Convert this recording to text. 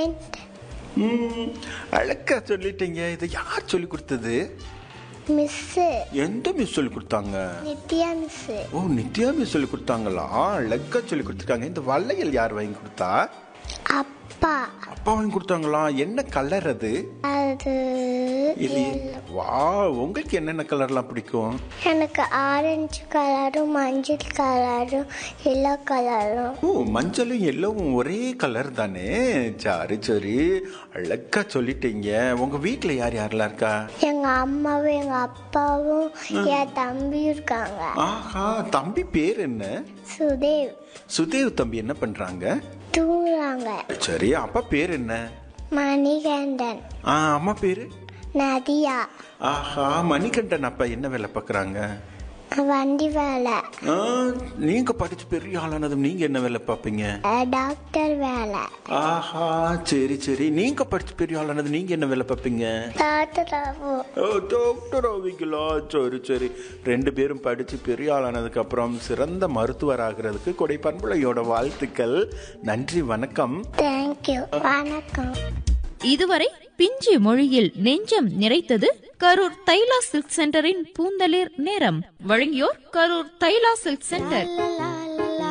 ninth ம், அழகா சொல்லிட்டீங்க இதை யார் சொல்லி கொடுத்தது மிஸ்ஸு எந்த மிஸ் சொல்லி கொடுத்தாங்க நித்யா மிஸ்ஸு ஓ நித்யா மிஸ் சொல்லி கொடுத்தாங்களா அழகா சொல்லி கொடுத்துருக்காங்க இந்த வளையல் யார் வாங்கி கொடுத்தா அப்பா அப்பா வாங்கி கொடுத்தாங்களா என்ன கலர் அது அது இது வா உங்களுக்கு என்னென்ன கலர்லாம் பிடிக்கும் எனக்கு ஆரஞ்சு கலரும் மஞ்சள் கலரும் எல்லோ கலரும் ஓ மஞ்சளும் எல்லோவும் ஒரே கலர் தானே சரி சரி அழகா சொல்லிட்டீங்க உங்க வீட்ல யார் யாரெல்லாம் இருக்கா எங்க அம்மாவும் எங்க அப்பாவும் என் தம்பியும் இருக்காங்க ஆஹா தம்பி பேர் என்ன சுதேவ் சுதேவ் தம்பி என்ன பண்றாங்க தூங்குறாங்க சரி அப்பா பேர் என்ன மணிகண்டன் ஆ அம்மா பேரு நதியா ஆஹா மணிகண்டன் அப்பா என்ன வேலை பார்க்குறாங்க வண்டி வேலை நீங்க படிச்சு பெரிய ஆளானதும் நீங்க என்ன வேலை பார்ப்பீங்க அஹ் டாக்டர் வேலை ஆஹா சரி சரி நீங்க படிச்சு பெரிய ஆளானது நீங்க என்ன வேலை பார்ப்பீங்க டாக்டராகவும் ஓ, டாக்டர் ஆவிங்களா சரி சரி ரெண்டு பேரும் படிச்சு பெரிய ஆளானதுக்கு அப்புறம் சிறந்த மருத்துவர் ஆகிறதுக்கு கொடை பண்புலையோட வாழ்த்துக்கள் நன்றி வணக்கம் தேங்க்யூ வணக்கம் இதுவரை பிஞ்சு மொழியில் நெஞ்சம் நிறைத்தது கரூர் தைலா சில்க் சென்டரின் பூந்தளிர் நேரம் வழங்கியோர் கரூர் தைலா சில்க் சென்டர் லா, லா,